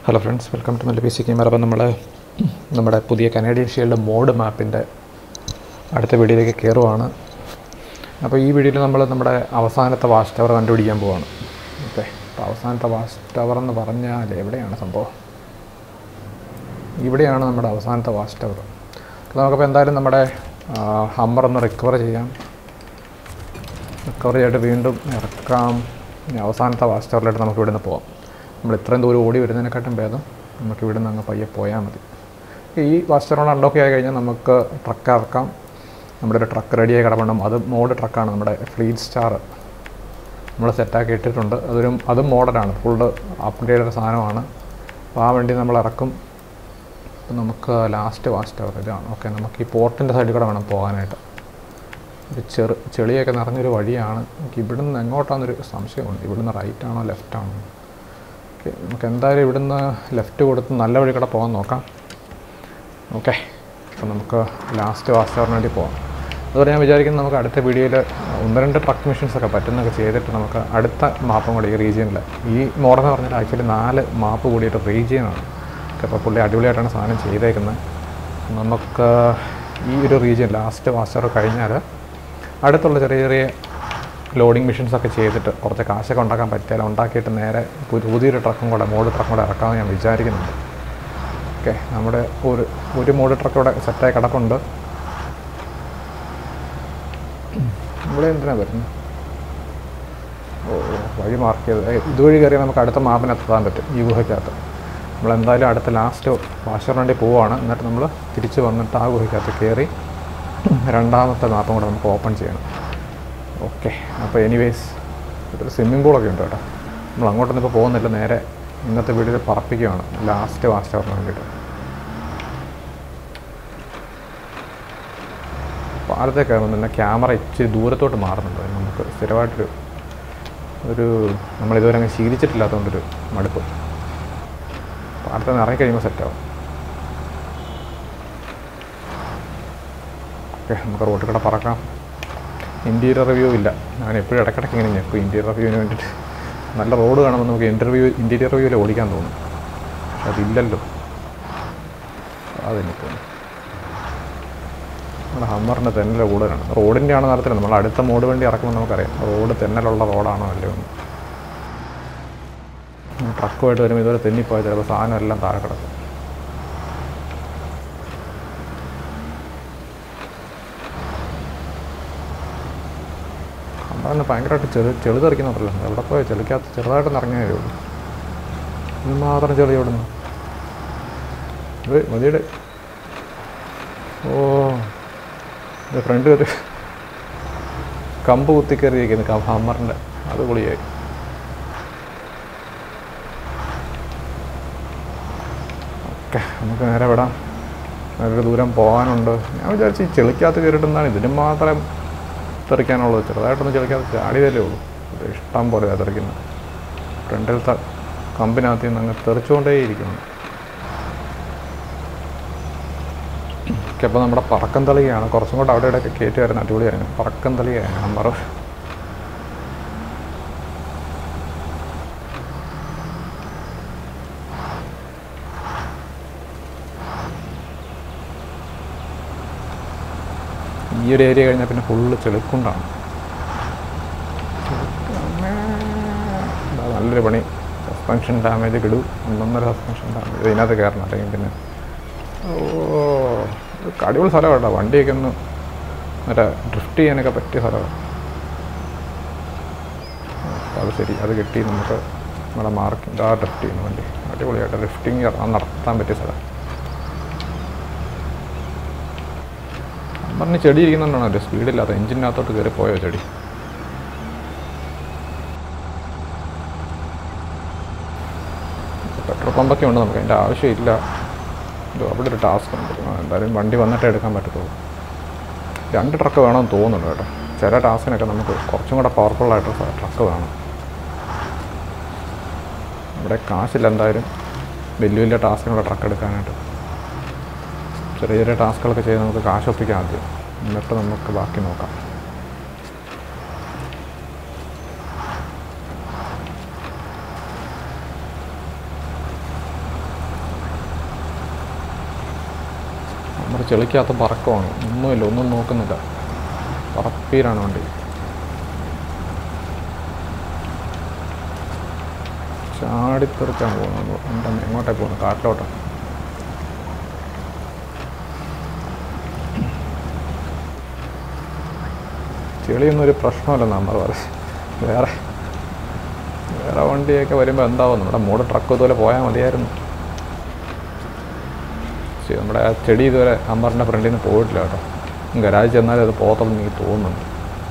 Hello friends welcome to നല്ല P C camera അപ്പം നമ്മൾ നമ്മുടെ പുതിയ കനേഡിയൻ ഷീൽഡ് മോഡ് മാപ്പിൻ്റെ അടുത്ത വീഡിയോയിലേക്ക് കയറുവാണ് അപ്പോൾ ഈ വീഡിയോയിൽ നമ്മൾ നമ്മുടെ അവസാനത്തെ വാച്ച് ടവർ കണ്ടുപിടിക്കാൻ പോവാണ് ഓക്കെ അപ്പോൾ അവസാനത്തെ വാച്ച് ടവർ എന്ന് പറഞ്ഞാൽ എവിടെയാണ് സംഭവം ഇവിടെയാണ് നമ്മുടെ അവസാനത്തെ വാച്ച് ടവർ അപ്പോൾ നമുക്കപ്പോൾ എന്തായാലും നമ്മുടെ ഹമ്മർ ഒന്ന് റിക്കവർ ചെയ്യാം റിക്കവർ ചെയ്തിട്ട് വീണ്ടും ഇറക്കാം ഇനി അവസാനത്തെ വാച്ച് ടവറിലായിട്ട് നമുക്ക് ഇവിടുന്ന് പോവാം നമ്മൾ ഇത്രയും ദൂരം ഓടി വരുന്നതിനെക്കാട്ടും ഭേദം നമുക്ക് ഇവിടുന്ന് അങ്ങ് പയ്യെ പോയാൽ മതി ഈ വാച്ച് ടവർ അൺലോക്ക് ആയി കഴിഞ്ഞാൽ നമുക്ക് ട്രക്ക് ഇറക്കാം നമ്മുടെ ഒരു ട്രക്ക് റെഡിയായി കിടപ്പുണ്ടും അത് മോഡ് ട്രക്കാണ് നമ്മുടെ ഫ്ലീറ്റ് സ്റ്റാർ നമ്മൾ സെറ്റാക്കി ഇട്ടിട്ടുണ്ട് അതൊരു അതും മോഡലാണ് ഫുള്ള് അപ്ഗ്രേഡഡ് സാധനമാണ് അപ്പോൾ ആ വണ്ടി നമ്മൾ ഇറക്കും അപ്പോൾ നമുക്ക് ലാസ്റ്റ് വാച്ച് ടവർ ഇതാണ് ഓക്കെ നമുക്ക് ഈ പോർട്ടിൻ്റെ സൈഡിൽ കൂടെ വേണം പോകാനായിട്ട് ഒരു ചെറു ചെളിയൊക്കെ നിറഞ്ഞൊരു വഴിയാണ് എനിക്ക് ഇവിടുന്ന് എങ്ങോട്ടാണെന്നൊരു സംശയമുണ്ട് ഇവിടുന്ന് റൈറ്റ് ആണോ ലെഫ്റ്റ് ആണോ ഓക്കെ നമുക്ക് എന്തായാലും ഇവിടുന്ന് ലെഫ്റ്റ് കൊടുത്ത് നല്ല വഴി കൂടെ പോകാൻ നോക്കാം ഓക്കെ അപ്പോൾ നമുക്ക് ലാസ്റ്റ് വാച്ച് ടവറിന് വേണ്ടി പോകാം അതുപോലെ ഞാൻ വിചാരിക്കുന്നത് നമുക്ക് അടുത്ത വീഡിയോയിൽ ഒന്ന് രണ്ട് ട്രക്ക് മിഷൻസ് ഒക്കെ പറ്റുന്നൊക്കെ ചെയ്തിട്ട് നമുക്ക് അടുത്ത മാപ്പും കൂടി ഈ റീജിയനിൽ ഈ മോഡൽ എന്ന് പറഞ്ഞാൽ ആക്ച്വലി നാല് മാപ്പ് കൂടിയിട്ട് റീജിയനാണ് ഓക്കെ അപ്പോൾ പുള്ളി അടിപൊളിയായിട്ടാണ് സാധനം ചെയ്തേക്കുന്നത് നമുക്ക് ഈ ഒരു റീജിയൻ ലാസ്റ്റ് വാച്ച് ടവർ കഴിഞ്ഞാൽ അടുത്തുള്ള ചെറിയ ചെറിയ ലോഡിങ് മെഷീൻസ് ഒക്കെ ചെയ്തിട്ട് കുറച്ച് കാശൊക്കെ ഉണ്ടാക്കാൻ പറ്റിയാൽ ഉണ്ടാക്കിയിട്ട് നേരെ പുതിയ പുതിയൊരു ട്രക്കും കൂടെ മോഡ് ട്രക്കും കൂടെ ഇറക്കാമെന്ന് ഞാൻ വിചാരിക്കുന്നുണ്ട് ഓക്കെ നമ്മുടെ ഒരു ഒരു മോഡ് ട്രക്ക് ഇവിടെ സെറ്റായി കിടപ്പുണ്ട് ഇവിടെ എന്തിനാണ് വരുന്നത് ഓ ഓ, വഴി മാർക്ക് ചെയ്ത് ഏയ്, ഇതുവഴി കയറിയാൽ നമുക്ക് അടുത്ത മാപ്പിന് എത്താൻ പറ്റും ഈ ഗുഹയ്ക്കകത്ത് നമ്മൾ എന്തായാലും അടുത്ത ലാസ്റ്റ് വാഷർ വേണ്ടി പോവുകയാണ് എന്നിട്ട് നമ്മൾ തിരിച്ച് വന്നിട്ട് ആ ഗുഹയ്ക്കകത്ത് കയറി രണ്ടാമത്തെ മാപ്പും കൂടെ നമുക്ക് ഓപ്പൺ ചെയ്യണം ഓക്കെ അപ്പോൾ എനിവേസ് ഇതൊരു സ്വിമ്മിംഗ് പൂളൊക്കെ ഉണ്ട് കേട്ടോ നമ്മൾ അങ്ങോട്ടൊന്നും ഇപ്പോൾ പോകുന്നില്ല നേരെ ഇന്നത്തെ വീഡിയോയിൽ പറപ്പിക്കുകയാണ് ലാസ്റ്റ് വാച്ച് ടവറിന് വേണ്ടിയിട്ട് പാലത്തേക്ക് കയറുമ്പോൾ തന്നെ ക്യാമറ ഇച്ചിരി ദൂരത്തോട്ട് മാറുന്നുണ്ട് നമുക്ക് സ്ഥിരമായിട്ടൊരു ഒരു നമ്മളിതുവരെ അങ്ങ് ശീലിച്ചിട്ടില്ലാത്തതുകൊണ്ടൊരു മടുപ്പ് പാലത്ത് നിന്ന് ഇറങ്ങിക്കഴിയുമ്പോൾ സെറ്റാവും ഓക്കെ നമുക്ക് റോട്ടിൽ കൂടെ പറക്കാം ഇൻറ്റീരിയർ റിവ്യൂ ഇല്ല ഞാൻ എപ്പോഴും ഇടയ്ക്കിടയ്ക്ക് ഇങ്ങനെ ഞെക്കും ഇൻറ്റീരിയർ റിവ്യൂവിന് വേണ്ടിയിട്ട് നല്ല റോഡ് കാണുമ്പോൾ നമുക്ക് ഇൻ്റർവ്യൂ ഇൻറ്റീരിയർ റിവ്യൂവിൽ ഓടിക്കാൻ തോന്നും പക്ഷെ അതില്ലല്ലോ അതെനിക്ക് തോന്നുന്നു നമ്മുടെ ഹമ്മറിൻ്റെ തെന്നൽ കൂടുതലാണ് റോഡിൻ്റെ ആണോ നടത്തില്ല നമ്മൾ അടുത്ത മോഡ് വണ്ടി ഇറക്കുമ്പോൾ നമുക്കറിയാം റോഡ് തെന്നലുള്ള റോഡാണോ അല്ലയോ എന്ന് ട്രക്കുമായിട്ട് വരുമ്പോൾ ഇതുവരെ തെന്നിപ്പോയാൽ ചിലപ്പോൾ സാധനം എല്ലാം താഴെ കിടക്കും അമ്മറന്ന് ഭയങ്കരമായിട്ട് ചെളി ചെളി തെറിക്കുന്നുണ്ടല്ലോ എവിടെ പോയോ ചെളിക്കകത്ത് ചെറുതായിട്ടൊന്ന് ഇറങ്ങിയേ ഉള്ളൂ ഇത് മാത്രം ചെളി ഓടുന്നു ഇത് മതിയുടെ ഓ ഇത് ഫ്രണ്ട് ഒരു കമ്പ് കുത്തിക്കയറിയിരിക്കുന്നു ഹമ്മറിൻ്റെ അത് പൊളിയായി ഓക്കെ നമുക്ക് നേരെ വിടാം നല്ലൊരു ദൂരം പോകാനുണ്ട് ഞാൻ വിചാരിച്ചു ഈ ചെളിക്കകത്ത് കയറിയിട്ടെന്നാണ് ഇതിന് മാത്രം തെറിക്കാനുള്ളത് ചെറുതായിട്ടൊന്ന് ചെളിക്കകത്ത് ചാടിയതല്ലേ ഉള്ളൂ ഇത് ഇഷ്ടം പോലെ തെറിക്കുന്നത് ഫ്രണ്ടിലത്തെ കമ്പിനകത്ത് നിന്ന് അങ്ങ് തെറിച്ചുകൊണ്ടേയിരിക്കുന്നു ഓക്കെ അപ്പോൾ നമ്മുടെ പറക്കം തളികയാണ് കുറച്ചും കൂടെ അവിടെ ഇവിടെയൊക്കെ കയറ്റി വരുന്ന അടിപൊളിയായിരുന്നു പറക്കം തളികയാണ് നമ്പർ ഈ ഒരു ഏരിയ കഴിഞ്ഞാൽ പിന്നെ ഫുള്ള് ചെളിക്കുണ്ടാണ് ഇതാ നല്ലൊരു പണി സസ്പെൻഷൻ ഡാമേജ് കിടു ഒന്നൊന്നര സസ്പെൻഷൻ ഡാമേജ് ഇതിനകത്ത് കയറണം അല്ലെങ്കിൽ പിന്നെ ഓ ഇത് അടിപൊളി സ്ഥലമാണ് കേട്ടോ വണ്ടിയൊക്കെ ഒന്ന് മറ്റേ ഡ്രിഫ്റ്റ് ചെയ്യാനൊക്കെ പറ്റിയ സ്ഥലമാണ് അപ്പോൾ അത് ശരി അത് കിട്ടി നമുക്ക് നമ്മുടെ മാർക്ക് ഇതാ ഡ്രിഫ്റ്റ് ചെയ്യുന്ന വണ്ടി അടിപൊളിയായിട്ട് ഡ്രിഫ്റ്റിങ് നടത്താൻ പറ്റിയ സ്ഥലം പറഞ്ഞ് ചെടി ഇരിക്കുന്നുണ്ടാണോ ഒരു സ്പീഡില്ലാത്ത എഞ്ചിനകത്തോട്ട് കയറി പോയോ ചെടി പെട്രോൾ പമ്പൊക്കെ ഉണ്ട് നമുക്ക് അതിൻ്റെ ആവശ്യമില്ല ഇത് അവിടെ ഒരു ടാസ്ക് ഉണ്ട് ആ, എന്തായാലും വണ്ടി വന്നിട്ടേ എടുക്കാൻ പറ്റത്തുള്ളൂ രണ്ട് ട്രക്ക് വേണമെന്ന് തോന്നുന്നുണ്ട് കേട്ടോ ചില ടാസ്കിനൊക്കെ നമുക്ക് കുറച്ചും കൂടെ പവർഫുള്ളായിട്ട് ട്രക്ക് വേണം ഇവിടെ കാശില്ല എന്തായാലും വലിയ വലിയ ടാസ്കിനുള്ള ട്രക്ക് എടുക്കാനായിട്ട് ചെറിയ ചെറിയ ടാസ്കുകളൊക്കെ ചെയ്ത് നമുക്ക് കാശ് ഒപ്പിക്കാം ആദ്യം എന്നിട്ട് നമുക്ക് ബാക്കി നോക്കാം നമ്മുടെ ചെളിക്കകത്ത് പറക്കമാണ് ഒന്നുമില്ല ഒന്നും നോക്കുന്നില്ല പറപ്പീരാണ് വണ്ടി ചാടിത്തെറിച്ചാണ് പോകുന്നത് എൻ്റെ എങ്ങോട്ടേ പോകുന്നത് കാട്ടിലോട്ടാണ് ചെളിയൊന്നും ഒരു പ്രശ്നമല്ല നമ്മൾ പറയും വേറെ വേറെ വണ്ടിയൊക്കെ വരുമ്പോൾ എന്താവും നമ്മുടെ മൂട് ട്രക്ക് ഇതുപോലെ പോയാൽ മതിയായിരുന്നു ശരി നമ്മുടെ ആ ചെടി ഇതുവരെ അമ്മറിൻ്റെ ഫ്രണ്ടിൽ നിന്ന് പോയിട്ടില്ല കേട്ടോ ഗരാജ് ചെന്നാലും അത് പോകത്തുള്ളൂ എനിക്ക് തോന്നുന്നുണ്ട്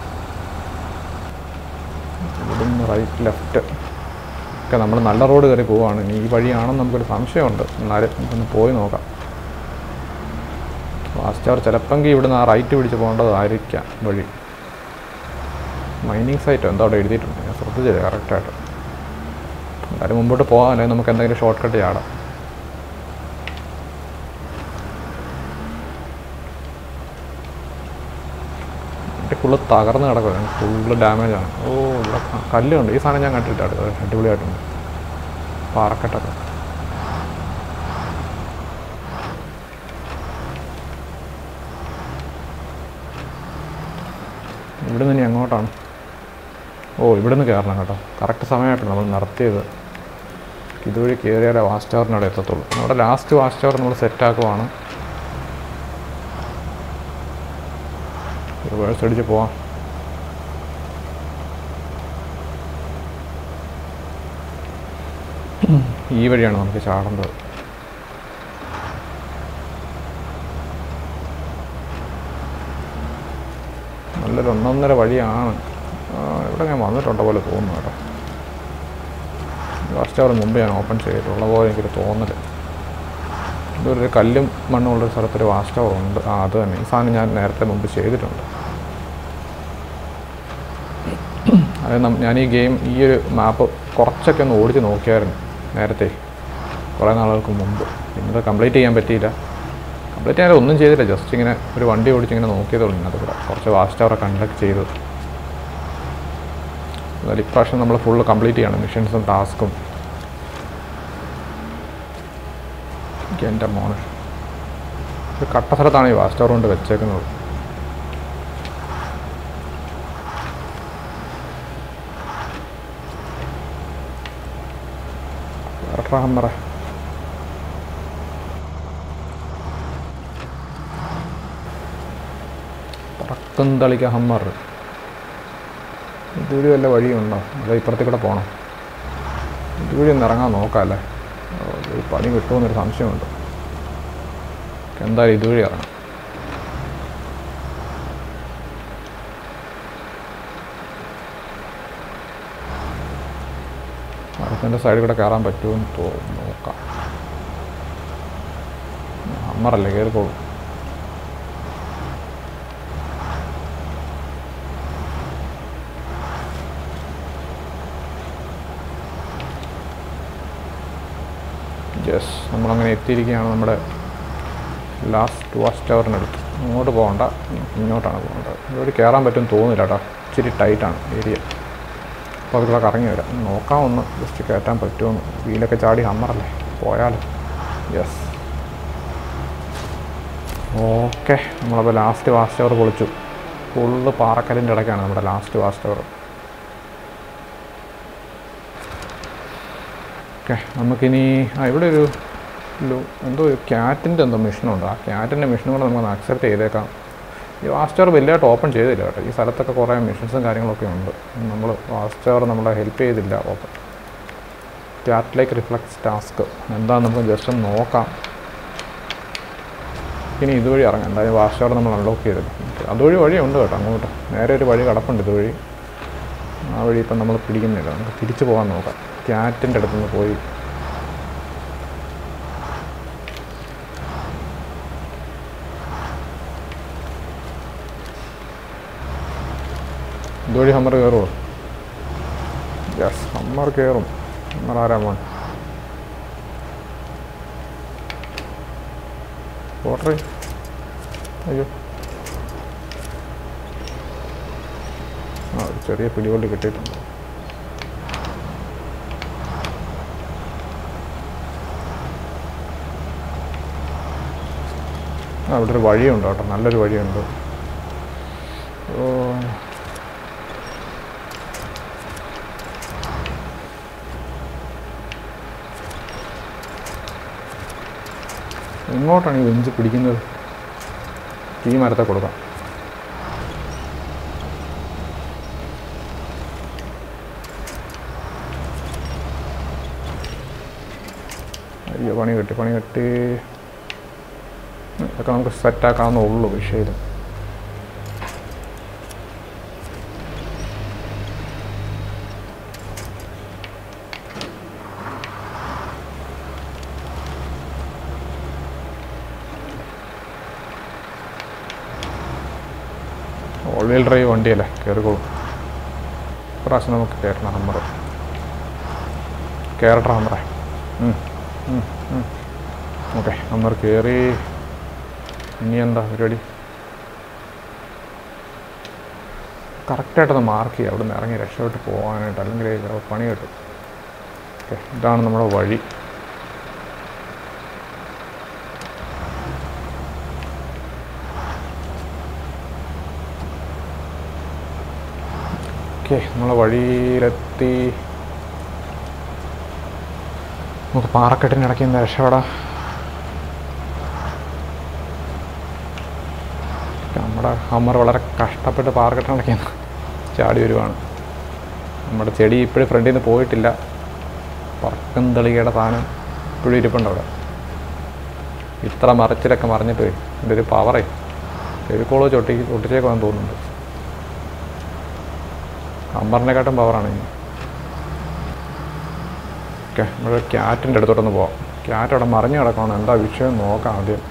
ഇവിടുന്ന് റൈറ്റ് ലെഫ്റ്റ് ഒക്കെ നമ്മൾ നല്ല റോഡ് കയറി പോവുകയാണ് ഇനി ഈ വഴിയാണെന്ന് നമുക്കൊരു സംശയമുണ്ട് എന്നാലും നമുക്കൊന്ന് പോയി നോക്കാം ഫാസ്റ്റ് അവർ ചിലപ്പെങ്കിൽ ഇവിടുന്ന് ആ റൈറ്റ് പിടിച്ച് പോകേണ്ടതായിരിക്കാം വഴി മൈനിങ് സൈറ്റോ എന്തോ അവിടെ എഴുതിയിട്ടുണ്ട് ഞാൻ ശ്രദ്ധിച്ചില്ല കറക്റ്റായിട്ട് എന്തായാലും മുമ്പോട്ട് പോകാം അല്ലെങ്കിൽ നമുക്ക് എന്തെങ്കിലും ഷോർട്ട് കട്ട് ചാടാം എൻ്റെ ഫുള്ള് തകർന്ന് കിടക്കുക ഫുള്ള് ഡാമേജ് ആണ് ഓ ഇവിടെ ക- കല്ലുണ്ട് ഈ സാധനം ഞാൻ കണ്ടിട്ട് അടുത്ത് അടിപൊളിയായിട്ടുണ്ട് പാറക്കെട്ടൊക്കെ ഇവിടെ നിന്ന് ഇനി എങ്ങോട്ടാണ് ഓ ഇവിടെ നിന്ന് കയറണം കേട്ടോ കറക്റ്റ് സമയമായിട്ടാണ് നമ്മൾ നടത്തിയത് ഇതുവഴി കയറിയാലേ വാച്ച് ടവറിനവിടെ എത്തത്തുള്ളൂ നമ്മുടെ ലാസ്റ്റ് വാച്ച് ടവർ നമ്മൾ സെറ്റാക്കുവാണ് റിവേഴ്സ് അടിച്ച് പോവാം ഈ വഴിയാണ് നമുക്ക് ചാടേണ്ടത് നല്ലൊരു ഒന്നൊന്നര വഴിയാണ് ആ, ഇവിടെ ഞാൻ വന്നിട്ടുണ്ട പോലെ തോന്നുന്നു കേട്ടോ ഫസ്റ്റ് അവർ മുമ്പ് ഞാൻ ഓപ്പൺ ചെയ്തിട്ടുള്ള പോലെ എനിക്കൊരു തോന്നൽ ഇതൊരു കല്ലും മണ്ണും ഉള്ളൊരു സ്ഥലത്തൊരു വാച്ച് ടവർ ഉണ്ട് ആ അത് തന്നെ ഈ സാധനം ഞാൻ നേരത്തെ മുമ്പ് ചെയ്തിട്ടുണ്ട് അത് നം- ഞാൻ ഈ ഗെയിം ഈ ഒരു മാപ്പ് കുറച്ചൊക്കെ ഒന്ന് ഓടിച്ച് നോക്കിയായിരുന്നു നേരത്തെ കുറേ നാളുകൾക്ക് മുമ്പ് പിന്നത് കംപ്ലീറ്റ് ചെയ്യാൻ പറ്റിയില്ല കംപ്ലീറ്റ് ചെയ്യാൻ ഒന്നും ചെയ്തില്ല ജസ്റ്റ് ഇങ്ങനെ ഒരു വണ്ടി ഓടിച്ച് ഇങ്ങനെ നോക്കിയതുള്ളൂ അത് കൂടെ കുറച്ച് വാച്ച് ടവർ കണ്ടക്ട് ചെയ്തു എന്നാലും ഇപ്രാവശ്യം നമ്മൾ ഫുള്ള് കംപ്ലീറ്റ് ചെയ്യണം മിഷൻസും ടാസ്കും എൻ്റെ മോനെ ഒരു കട്ട സ്ഥലത്താണ് ഈ വാച്ച് ടവർ കൊണ്ട് വെച്ചേക്കുന്നത് ഹമ്മറ പറക്കും തളിക്ക ഹമ്മർ ഇതുവഴി വല്ല വഴിയുണ്ടോ അതോ ഇപ്പുറത്തേക്ക് കൂടെ പോകണം ഇതുവഴി ഒന്ന് ഇറങ്ങാൻ നോക്കാമല്ലേ ഓ, ഇത് പണി കിട്ടുമെന്നൊരു സംശയമുണ്ട് എന്തായാലും ഇതുവഴി ഇറങ്ങാം മരത്തിൻ്റെ സൈഡിൽ കൂടെ കയറാൻ പറ്റുമെന്ന് തോന്നുന്നു നോക്കാം ഹമ്മറല്ലേ കയറിക്കോളൂ യെസ് നമ്മളങ്ങനെ എത്തിയിരിക്കുകയാണ് നമ്മുടെ ലാസ്റ്റ് വാച്ച് ടവറിനടുത്ത് അങ്ങോട്ട് പോകണ്ട ഇങ്ങോട്ടാണ് പോകേണ്ടത് ഇതുവഴി കയറാൻ പറ്റും തോന്നുന്നില്ല കേട്ടോ ഇച്ചിരി ടൈറ്റാണ് ഏരിയ അപ്പോൾ അതിലൂടെ കറങ്ങി വരാം നോക്കാം ഒന്ന് ജസ്റ്റ് കയറ്റാൻ പറ്റുമെന്ന് വീലൊക്കെ ചാടി ഹമ്മറല്ലേ പോയാലോ യെസ് ഓക്കെ നമ്മളപ്പോൾ ലാസ്റ്റ് വാച്ച് ടവർ പൊളിച്ചു ഫുള്ള് പാറക്കല്ലിൻ്റെ ഇടയ്ക്കാണ് നമ്മുടെ ലാസ്റ്റ് വാച്ച് ടവർ ഓക്കെ നമുക്കിനി ആ ഇവിടെ ഒരു ലു- എന്തോ ഒരു ക്യാറ്റിൻ്റെ എന്തോ മെഷീനുണ്ട് ആ ക്യാറ്റിൻ്റെ മെഷീനും കൂടെ നമുക്ക് അക്സെപ്റ്റ് ചെയ്തേക്കാം ഈ വാസ്റ്റർ വലിയതായിട്ട് ഓപ്പൺ ചെയ്തില്ല കേട്ടോ ഈ സ്ഥലത്തൊക്കെ കുറേ മെഷീൻസും കാര്യങ്ങളൊക്കെ ഉണ്ട് നമ്മൾ വാസ്റ്റർ നമ്മളെ ഹെൽപ്പ് ചെയ്തില്ല ഓപ്പൺ ക്യാറ്റിലേക്ക് റിഫ്ലക്സ് ടാസ്ക് എന്താണെന്ന് നമുക്ക് ജസ്റ്റ് ഒന്ന് നോക്കാം ഇനി ഇതുവഴി ഇറങ്ങാം എന്തായാലും വാസ്റ്റർ നമ്മൾ അൺലോക്ക് ചെയ്തില്ല അതുവഴി വഴിയുണ്ട് കേട്ടോ അങ്ങോട്ട് നേരെ ഒരു വഴി കിടപ്പുണ്ട് ഇതുവഴി ആ വഴി ഇപ്പം നമ്മൾ പിടിക്കുന്നില്ല നമുക്ക് തിരിച്ചു പോകാൻ നോക്കാം ക്യാറ്റിൻ്റെ അടുത്ത് നിന്ന് പോയി ഇതുവഴി ഹമ്മർ കയറുമോ യെസ് ഹമ്മർ കയറും ഹമ്മർ ആരാ മോൻ പോട്ടെ അയ്യോ ആ ഒരു ചെറിയ പിടികൊള്ളി കിട്ടിയിട്ടുണ്ട് ആ ഇവിടെ ഒരു വഴിയുണ്ട് കേട്ടോ നല്ലൊരു വഴിയുണ്ട് ഓ എങ്ങോട്ടാണ് ഈ വെഞ്ച് പിടിക്കുന്നത് ഈ മരത്തെ കൊടുക്കാം അയ്യോ പണി കിട്ടി പണി കിട്ടി ഇതൊക്കെ നമുക്ക് സെറ്റാക്കാവുന്നേ ഉള്ളൂ വിഷയം ഓൾ വീൽ ഡ്രൈവ് വണ്ടിയല്ലേ കയറിക്കോളും പ്രാവശ്യം നമുക്ക് കയറണം ഹമ്മർ കയറട്ടെ ഹമ്മറേ ഓക്കെ ഹമ്മർ കയറി ഇനി എന്താ പരിപാടി കറക്റ്റായിട്ടൊന്ന് മാർക്ക് ചെയ്യുക അവിടെ നിന്ന് ഇറങ്ങി രക്ഷപ്പെട്ട് പോകാനായിട്ട് അല്ലെങ്കിൽ ചിലപ്പോൾ പണി കിട്ടും ഓക്കെ ഇതാണ് നമ്മുടെ വഴി ഓക്കെ നമ്മളെ വഴിയിലെത്തി നമുക്ക് പാറക്കെട്ടിനിടയ്ക്ക് നിന്ന് രക്ഷപ്പെടാം നമ്മുടെ ഹമ്മർ വളരെ കഷ്ടപ്പെട്ട് പാറക്കെട്ടിനിടയ്ക്ക് നിന്ന് ചാടി വരുവാണ് നമ്മുടെ ചെടി ഇപ്പോഴും ഫ്രണ്ടിൽ നിന്ന് പോയിട്ടില്ല പറക്കം തെളികയുടെ സാധനം ഇപ്പോഴും ഇരിപ്പുണ്ട് അവിടെ ഇത്ര മറിച്ചിലൊക്കെ മറിഞ്ഞിട്ട് എൻ്റെ ഒരു പവറേ ഫെവിക്കോളോ ചൊട്ടി ഒട്ടിച്ചേക്കാന്ന് തോന്നുന്നുണ്ട് അമ്മറിനെക്കാട്ടും പവറാണ് ഇനി ഓക്കെ നമ്മൾ ക്യാറ്റിൻ്റെ അടുത്തോട്ടൊന്ന് പോവാം ക്യാറ്റ് അവിടെ മറിഞ്ഞു കിടക്കണം എന്താ വിഷയം നോക്കാം ആദ്യം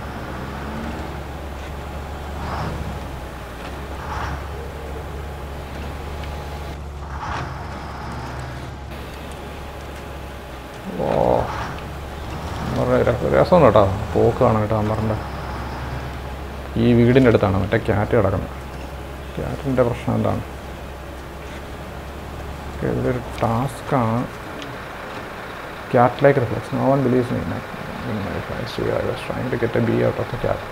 ഓ അമ്മറുടെ രസം രസമാണ് കേട്ടോ പോക്ക് കാണാം കേട്ടോ അമ്മറിൻ്റെ ഈ വീടിൻ്റെ അടുത്താണ് മറ്റേ ക്യാറ്റ് കിടക്കുന്നത് ക്യാറ്റിൻ്റെ പ്രശ്നം എന്താണ് ഓക്കെ ഇവിടെ ഒരു ടാസ്ക്കാണ് cat like reflex no one believes me in my advice to you. I was trying to get a bee out of the cat.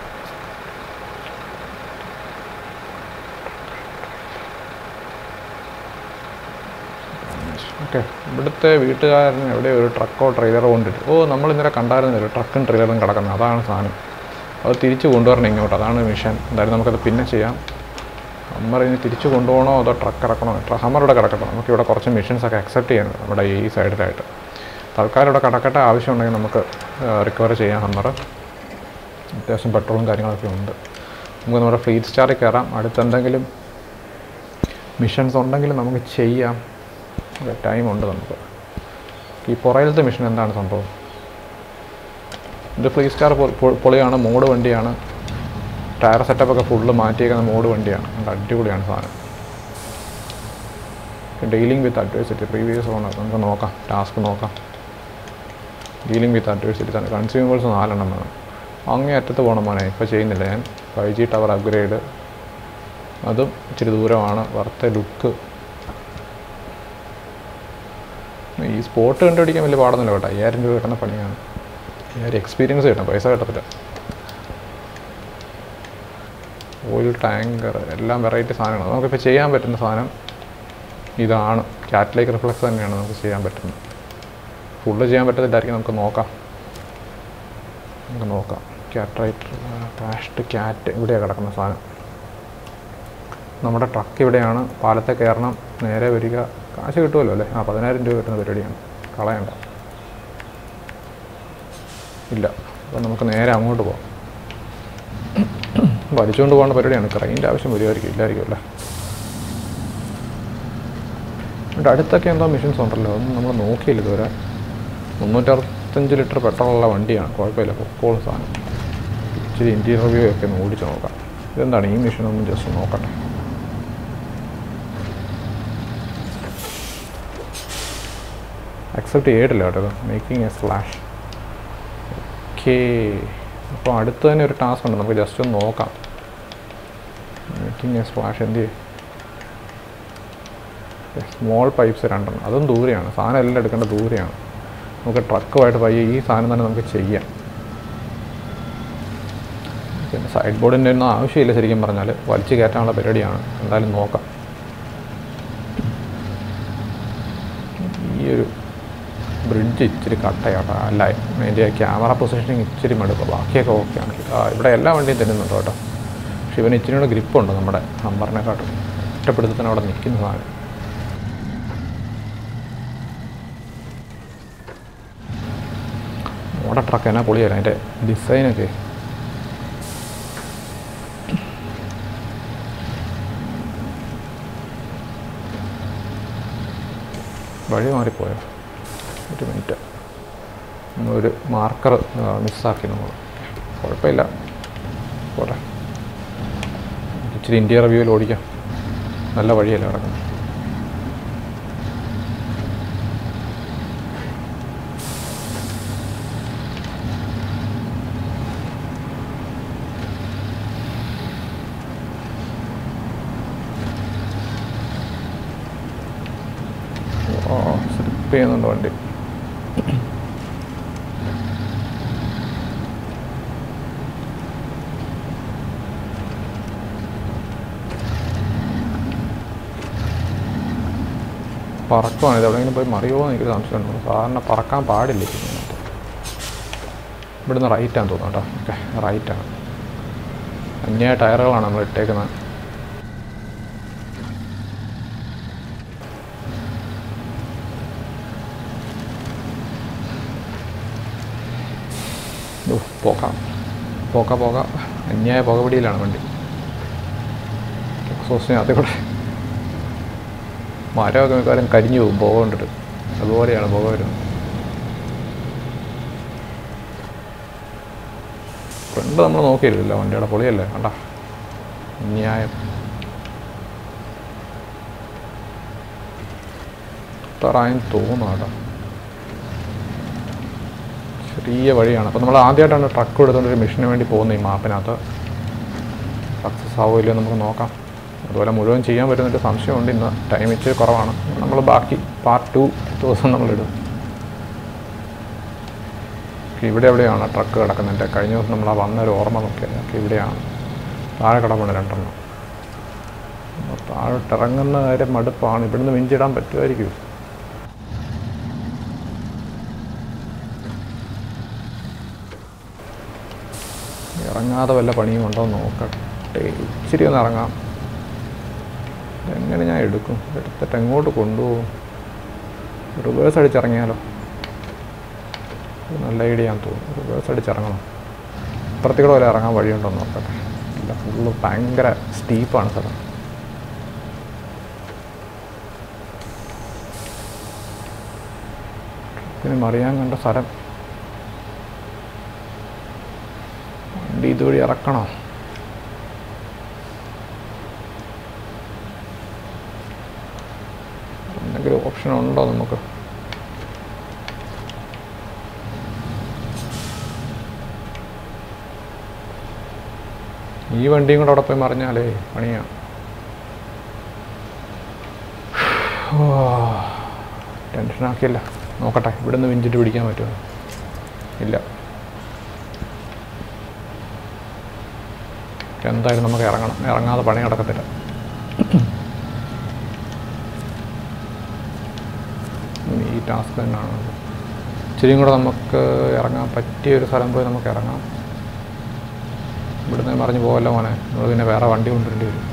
Okay ഇവിടുത്തെ വീട്ടുകാരന് എവിടെ ഒരു ട്രക്കോ ട്രെയിലറോ കൊണ്ടിട്ട് ഓ നമ്മൾ ഇന്നലെ കണ്ടായിരുന്നില്ല ട്രക്കും ട്രെയിലറും കിടക്കുന്നത് അതാണ് സാധനം അത് തിരിച്ച് കൊണ്ടുവരണം ഇങ്ങോട്ട് അതാണ് മിഷൻ എന്തായാലും നമുക്കത് പിന്നെ ചെയ്യാം ഹമ്മർ ഇനി തിരിച്ച് കൊണ്ടുപോകണോ അതോ ട്രക്ക് ഇറക്കണോ ട്ര- ഹമ്മർ ഇവിടെ കിടക്കട്ടെ നമുക്കിവിടെ കുറച്ച് മിഷൻസ് ഒക്കെ അക്സെപ്റ്റ് ചെയ്യുന്നുണ്ട് നമ്മുടെ ഈ സൈഡിലായിട്ട് തൽക്കാലം ഇവിടെ കിടക്കട്ടെ ആവശ്യമുണ്ടെങ്കിൽ നമുക്ക് റിക്കവർ ചെയ്യാം ഹമ്മർ അത്യാവശ്യം പെട്രോളും കാര്യങ്ങളൊക്കെ ഉണ്ട് നമുക്ക് നമ്മുടെ ഫ്ലീറ്റ് സ്റ്റാറിൽ കയറാം അടുത്തെന്തെങ്കിലും മിഷൻസ് ഉണ്ടെങ്കിൽ നമുക്ക് ചെയ്യാം ടൈം ഉണ്ട് നമുക്ക് ഈ പുറയിലത്തെ മിഷൻ എന്താണ് സംഭവം ഇത് ഫ്രീ സ്റ്റാർ പൊളിയാണ് മോഡ് വണ്ടിയാണ് ടയർ സെറ്റപ്പ് ഒക്കെ ഫുള്ള് മാറ്റിയേക്കുന്ന മോഡ് വണ്ടിയാണ് നല്ല അടിപൊളിയാണ് സാധനം dealing with adversity previous owner നമുക്ക് നോക്കാം ടാസ്ക് നോക്കാം ഡീലിംഗ് വിത്ത് അഡ്വേഴ്സിറ്റി തന്നെ കൺസ്യൂമേഴ്സ് നാലെണ്ണം വേണം അങ്ങേ അറ്റത്ത് പോകണം മോനെ ഇപ്പോൾ ചെയ്യുന്നില്ല ഞാൻ ഫൈവ് ജി ടവർ അപ്ഗ്രേഡ് അതും ഇച്ചിരി ദൂരമാണ് വർത്ത ലുക്ക് ഈ സ്പോട്ട് കണ്ടുപിടിക്കാൻ വലിയ പാടൊന്നുമില്ല കേട്ടോ അയ്യായിരം രൂപ കിട്ടുന്ന പണിയാണ് അയ്യായിരം എക്സ്പീരിയൻസ് കിട്ടണം പൈസ കിട്ടത്തില്ല ഓയിൽ ടാങ്കർ എല്ലാം വെറൈറ്റി സാധനങ്ങളാണ് നമുക്കിപ്പോൾ ചെയ്യാൻ പറ്റുന്ന സാധനം ഇതാണ് കാറ്റലേക്ക് റിഫ്ലക്സ് തന്നെയാണ് നമുക്ക് ചെയ്യാൻ പറ്റുന്നത് ഫുള്ള് ചെയ്യാൻ പറ്റത്തില്ലായിരിക്കും നമുക്ക് നോക്കാം നമുക്ക് നോക്കാം ക്യാറ്ററൈറ്റ് കാഷ്ഡ് ക്യാറ്റ് ഇവിടെയാണ് കിടക്കുന്ന സാധനം നമ്മുടെ ട്രക്ക് ഇവിടെയാണ് പാലത്തെ കയറണം നേരെ വരിക കാശ് കിട്ടുമല്ലോ അല്ലേ ആ പതിനായിരം രൂപ കിട്ടുന്ന പരിപാടിയാണ് കളയണ്ട ഇല്ല അപ്പം നമുക്ക് നേരെ അങ്ങോട്ട് പോകാം വലിച്ചുകൊണ്ട് പോകേണ്ട പരിപാടിയാണ് ക്രൈൻ്റെ ആവശ്യം വരുമായിരിക്കും ഇല്ലായിരിക്കും അല്ലേ ഇവിടെ അടുത്തൊക്കെ എന്തോ മിഷൻസ് ഉണ്ടല്ലോ അതൊന്നും നമ്മൾ നോക്കിയില്ല ഇതുവരെ മുന്നൂറ്ററുപത്തഞ്ച് ലിറ്റർ പെട്രോളുള്ള വണ്ടിയാണ് കുഴപ്പമില്ല പൊക്കോളും സാധനം ഇച്ചിരി ഇൻറ്റീരിയർ വ്യൂ ഒക്കെ ഒന്ന് ഓടിച്ച് നോക്കാം ഇതെന്താണ് ഈ മിഷൻ ഒന്ന് ജസ്റ്റ് നോക്കട്ടെ അക്സെപ്റ്റ് ചെയ്തിട്ടില്ല കേട്ടോ മേക്കിംഗ് എ സ്ലാഷ് ഓക്കേ അപ്പോൾ അടുത്ത് തന്നെ ഒരു ടാസ്ക് ഉണ്ട് നമുക്ക് ജസ്റ്റ് ഒന്ന് നോക്കാം മേക്കിംഗ് എ സ്ലാഷ് എന്ത് സ്മോൾ പൈപ്പ്സ് രണ്ടെണ്ണം അതും ദൂരെയാണ് സാധനം എല്ലാം എടുക്കേണ്ട ദൂരെയാണ് നമുക്ക് ട്രക്കുമായിട്ട് പയ്യെ ഈ സാധനം തന്നെ നമുക്ക് ചെയ്യാം പിന്നെ സൈഡ് ബോർഡിൻ്റെ ഒന്നും ആവശ്യമില്ല ശരിക്കും പറഞ്ഞാൽ വലിച്ചു കയറ്റാനുള്ള പരിപാടിയാണ് എന്തായാലും നോക്കാം ഈ ഒരു ബ്രിഡ്ജ് ഇച്ചിരി കട്ടയാട്ടോ അല്ല അതിൻ്റെ ക്യാമറ പൊസിഷനിങ് ഇച്ചിരി മടുക്കും ബാക്കിയൊക്കെ ഓക്കെയാണ് ആ, ഇവിടെ എല്ലാ വണ്ടിയും തരുന്നുണ്ട് കേട്ടോ പക്ഷെ ഇവന് ഇച്ചിരി കൂടെ ഗ്രിപ്പുണ്ട് നമ്മുടെ ഹമ്പറിനെക്കാട്ടും ഒറ്റപ്പെടുത്തി തന്നെ അവിടെ നിൽക്കുന്ന സാധനം ഓടെ ട്രക്ക് എന്നാ പൊളിയല്ല അതിൻ്റെ ഡിസൈനൊക്കെ വഴി മാറിപ്പോയോ ഒരു മിനിറ്റ് നമ്മളൊരു മാർക്കർ മിസ്സാക്കി നമ്മൾ കുഴപ്പമില്ല പോട്ടെ ഇച്ചിരി ഇന്ത്യ റിവ്യൂവിൽ ഓടിക്കാം നല്ല വഴിയല്ലേ കിടക്കുന്നത് ഓ സ്ലിപ്പ് ചെയ്യുന്നുണ്ട് വണ്ടി പറക്കുവാണ് ഇത് എവിടെയെങ്കിലും പോയി മറിയുമോ എന്ന് എനിക്ക് സംശയമുണ്ട് സാധാരണ പറക്കാൻ പാടില്ല ഇതിനകത്ത് ഇവിടുന്ന് റൈറ്റാന്ന് തോന്നുന്നു കേട്ടോ ഓക്കെ റൈറ്റാണ് അന്യായ ടയറുകളാണ് നമ്മൾ ഇട്ടേക്കുന്നത് ഓ പോക്ക പോക്ക പോക അന്യായ പുകപിടിയിലാണ് വണ്ടി എക്സോസിനകത്ത് കൂടെ മരമൊക്കെ മിക്കവാറും കരിഞ്ഞു പോകും പുക കൊണ്ടിട്ട് അതുപോലെയാണ് പുക വരുന്നത് ഫ്രണ്ട് നമ്മൾ നോക്കിയില്ല വണ്ടിയുടെ പൊളിയല്ലേ കണ്ട അന്യായം ഇത്രയും തോന്നുന്നു കേട്ടോ ചെറിയ വഴിയാണ് അപ്പോൾ നമ്മൾ ആദ്യമായിട്ടാണ് ട്രക്ക് എടുത്തുകൊണ്ട് ഒരു മിഷന് വേണ്ടി പോകുന്നത് ഈ മാപ്പിനകത്ത് സക്സസ് ആവോ ഇല്ലയോ നമുക്ക് നോക്കാം അതുപോലെ മുഴുവൻ ചെയ്യാൻ പറ്റുന്നൊരു സംശയമുണ്ട് ഇന്ന് ടൈം ഇച്ചിരി കുറവാണ് നമ്മൾ ബാക്കി പാർട്ട് ടു ദിവസം നമ്മളിടും ഇവിടെ എവിടെയാണ് ട്രക്ക് കിടക്കുന്നത് കഴിഞ്ഞ ദിവസം നമ്മൾ ആ വന്നൊരു ഓർമ്മ നോക്കിയത് ഒക്കെ ഇവിടെയാണ് താഴെ കിടപ്പുണ്ട് രണ്ടെണ്ണം അപ്പോൾ താഴോട്ട് ഇറങ്ങുന്ന കാര്യം മടുപ്പാണ് ഇവിടുന്ന് മിഞ്ചിടാൻ പറ്റുമായിരിക്കും ഇറങ്ങാതെ വല്ല പണിയും ഉണ്ടോ എന്ന് നോക്കട്ടെ ഇച്ചിരി ഒന്ന് ഇറങ്ങാം എങ്ങനെ ഞാൻ എടുക്കും എടുത്തിട്ട് എങ്ങോട്ട് കൊണ്ടുപോകും റിവേഴ്സ് അടിച്ചിറങ്ങിയാലോ ഇത് നല്ല ഐഡിയ ആണെന്ന് തോന്നുന്നു റിവേഴ്സ് അടിച്ചിറങ്ങണം ഇപ്പുറത്തേക്കൂടെ വരെ ഇറങ്ങാൻ വഴിയുണ്ടോ എന്ന് നോക്കട്ടെ ഇല്ല ഫുള്ള് ഭയങ്കര സ്റ്റീപ്പാണ് സ്ഥലം പിന്നെ മറിയാൻ കണ്ട സ്ഥലം വണ്ടി ഇതുവഴി ഇറക്കണോ എന്തെങ്കിലും ഓപ്ഷൻ ഉണ്ടോ നമുക്ക് ഈ വണ്ടിയും കൂടെ അവിടെ പോയി മറിഞ്ഞാലേ പണിയാ ടെൻഷനാക്കിയല്ല നോക്കട്ടെ ഇവിടുന്ന് വിഞ്ചിട്ട് പിടിക്കാൻ പറ്റുമോ ഇല്ല എന്തായാലും നമുക്ക് ഇറങ്ങണം ഇറങ്ങാതെ പണി നടക്കത്തില്ല ഇനി ഈ ടാസ്ക് തന്നെയാണ് ഇച്ചിരിയും കൂടെ നമുക്ക് ഇറങ്ങാൻ പറ്റിയ ഒരു സ്ഥലം പോയി നമുക്ക് ഇറങ്ങാം ഇവിടുന്ന് മറിഞ്ഞ് പോകല്ലോ മോനെ നമ്മൾ പിന്നെ വേറെ വണ്ടി കൊണ്ടുവരേണ്ടി വരും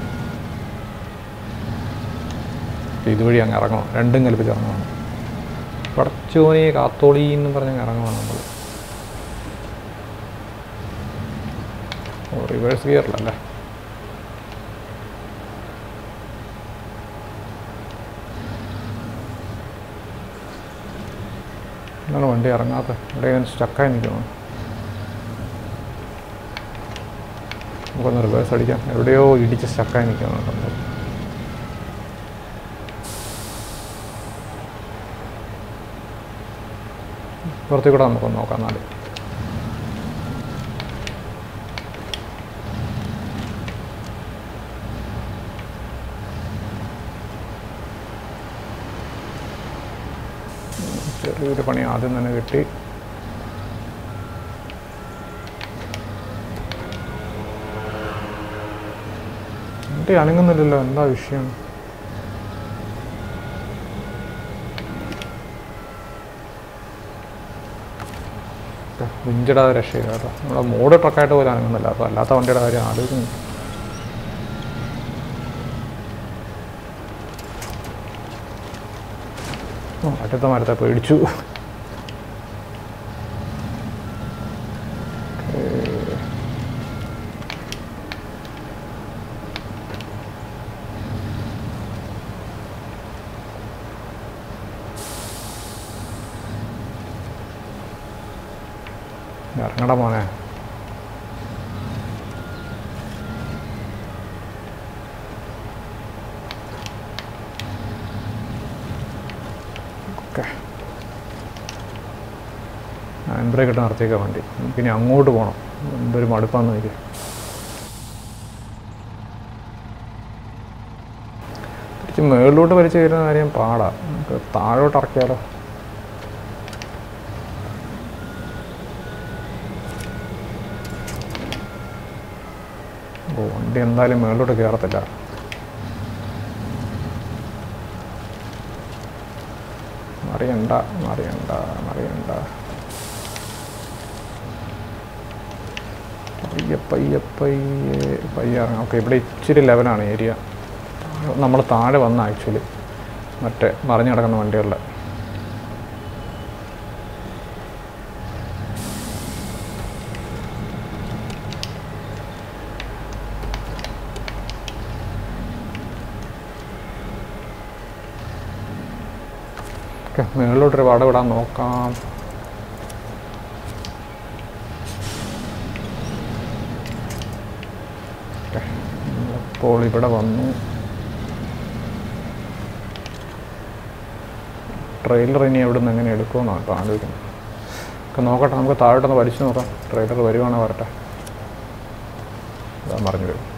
ഇതുവഴി അങ്ങ് ഇറങ്ങണം രണ്ടും കൽപ്പിച്ച് ഇറങ്ങണം പടച്ചോനെ കാത്തോളി എന്ന് പറഞ്ഞ് ഇറങ്ങണം നമ്മൾ ഓ റിവേഴ്സ് ഗിയറിലല്ലേ എന്താണ് വണ്ടി ഇറങ്ങാത്ത ഇവിടെ സ്റ്റക്കായി നിൽക്കണം നമുക്കൊന്ന് റിവേഴ്സ് അടിക്കാം എവിടെയോ ഇടിച്ച് സ്റ്റക്കായി നിൽക്കുന്നുണ്ട് നമ്മൾ പുറത്തേക്ക് കൂടെ നമുക്കൊന്ന് നോക്കാം നാല് ചെറിയൊരു പണി ആദ്യം തന്നെ കിട്ടി വണ്ടി അനങ്ങുന്നില്ലല്ലോ എന്താ വിഷയം വിഞ്ചിടാതെ രക്ഷയില്ല കേട്ടോ നമ്മുടെ മോഡ് ട്രക്കായിട്ട് പോലും അനങ്ങുന്നില്ല അപ്പോൾ അല്ലാത്ത വണ്ടിയുടെ കാര്യം ആലോചിക്കുന്നു ഓ, അടുത്ത മരത്തെ പേടിച്ചു ഇറങ്ങട മോനെ ഓക്കെ ഹാൻഡ് ബ്രേക്ക് ഇട്ട് നിർത്തിയേക്കാം വണ്ടി പിന്നെ അങ്ങോട്ട് പോകണം എന്തൊരു മടുപ്പാന്ന് എനിക്ക് തിരിച്ച് മുകളിലോട്ട് വലിച്ചു കയറുന്ന കാര്യം പാടാ നമുക്ക് താഴോട്ട് ഇറക്കിയാലോ ഓ വണ്ടി എന്തായാലും മുകളിലോട്ട് കയറത്തില്ല മറിയണ്ട മറിയണ്ട മറിയണ്ട പയ്യെ പയ്യെ പയ്യെ പയ്യെ ഇറങ്ങാം ഓക്കെ ഇവിടെ ഇച്ചിരി ലെവലാണ് ഏരിയ നമ്മൾ താഴെ വന്ന ആക്ച്വലി മറ്റേ മറിഞ്ഞു കിടക്കുന്ന വണ്ടികളിലെ ഓക്കെ മുകളിലോട്ടൊരു വട വിടാൻ നോക്കാം ഓക്കെ അപ്പോൾ ഇവിടെ വന്നു ട്രെയിലർ ഇനി എവിടെ നിന്ന് എങ്ങനെ എടുക്കുമെന്നാണ് ഇപ്പോൾ ആലോചിക്കുന്നത് ഒക്കെ നോക്കട്ടെ നമുക്ക് താഴോട്ടൊന്ന് വലിച്ചു നോക്കാം ട്രെയിലർ വരുവാണോ വരട്ടെ അതാ പറഞ്ഞു വരും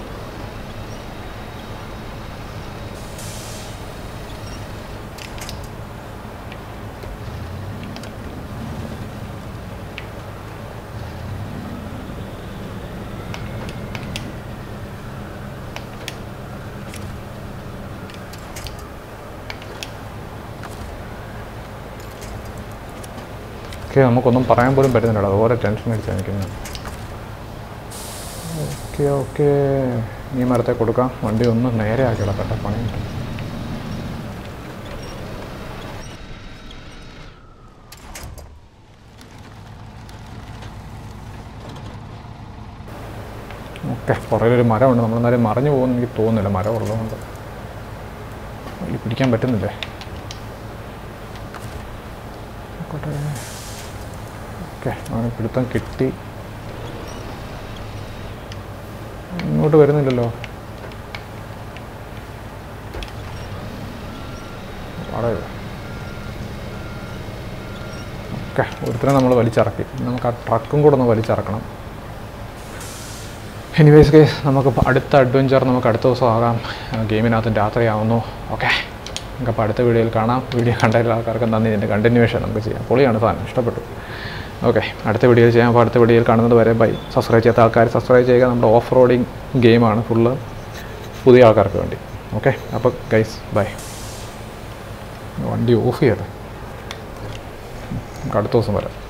ഓക്കെ നമുക്കൊന്നും പറയാൻ പോലും പറ്റുന്നില്ല അതുപോലെ ടെൻഷൻ അടിച്ചാണ് നിൽക്കുന്നത് ഓക്കെ ഓക്കെ ഈ മരത്തെ കൊടുക്കാം വണ്ടി ഒന്ന് നേരെ ആക്കിയിടാം കേട്ടോ പണി കിട്ടും ഓക്കെ പുറകിലൊരു മരമുണ്ട് നമ്മളെന്നാലും മറിഞ്ഞു പോകുമെന്ന് എനിക്ക് തോന്നുന്നില്ല മരം ഉള്ളതുകൊണ്ട് ഈ പിടിക്കാൻ പറ്റുന്നില്ലേ ആയിക്കോട്ടെ ഓക്കെ അവന് പിടുത്തം കിട്ടി ഇങ്ങോട്ട് വരുന്നില്ലല്ലോ വളരെ ഓക്കെ ഒരുത്തരം നമ്മൾ വലിച്ചിറക്കി നമുക്ക് ആ ട്രക്കും കൂടെ ഒന്ന് വലിച്ചിറക്കണം എനിവേസ് കേസ് നമുക്ക് ഇപ്പം അടുത്ത അഡ്വഞ്ചർ നമുക്ക് അടുത്ത ദിവസം ആകാം ഗെയിമിനകത്ത് രാത്രിയാവുന്നു ഓക്കെ നമുക്കപ്പോൾ അടുത്ത വീഡിയോയിൽ കാണാം വീഡിയോ കണ്ട എല്ലാ ആൾക്കാർക്കും നന്ദി ഇതിൻ്റെ കണ്ടിന്യൂവേഷൻ നമുക്ക് ചെയ്യാം പൊളിയാണ് സാധനം ഇഷ്ടപ്പെട്ടു ഓക്കെ അടുത്ത വീഡിയോയിൽ ചെയ്യാം അപ്പോൾ അടുത്ത വീഡിയോയിൽ കാണുന്നത് വരെ ബൈ സബ്സ്ക്രൈബ് ചെയ്യാത്ത ആൾക്കാർ സബ്സ്ക്രൈബ് ചെയ്യുക നമ്മുടെ ഓഫ് റോഡിങ് ഗെയിമാണ് ഫുള്ള് പുതിയ ആൾക്കാർക്ക് വേണ്ടി ഓക്കെ അപ്പോൾ ഗൈസ് ബൈ വണ്ടി ഓഫ് ചെയ്യട്ടെ നമുക്ക് അടുത്ത ദിവസം വരാം